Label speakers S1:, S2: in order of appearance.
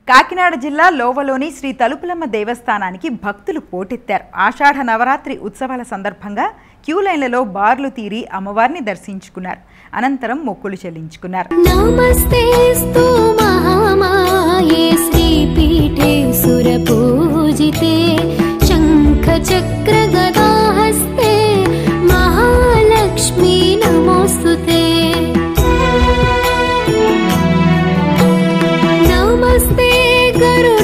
S1: కాకినాడ జిల్లా లోవలోని శ్రీ తలుపులమ్మ దేవస్థానానికి భక్తులు పోటెత్తారు ఆషాఢ నవరాత్రి ఉత్సవాల సందర్భంగా క్యూ లైన్లలో బార్లు తీరి అమ్మవారిని దర్శించుకున్నారు అనంతరం మొక్కులు చెల్లించుకున్నారు
S2: नमस्तेऽस्तु महामाये श्रीपीठे सुरपूजिते शङ्खचक्रगदाहस्ते महालक्ष्मी नमोऽस्तु ते नमस्ते गरु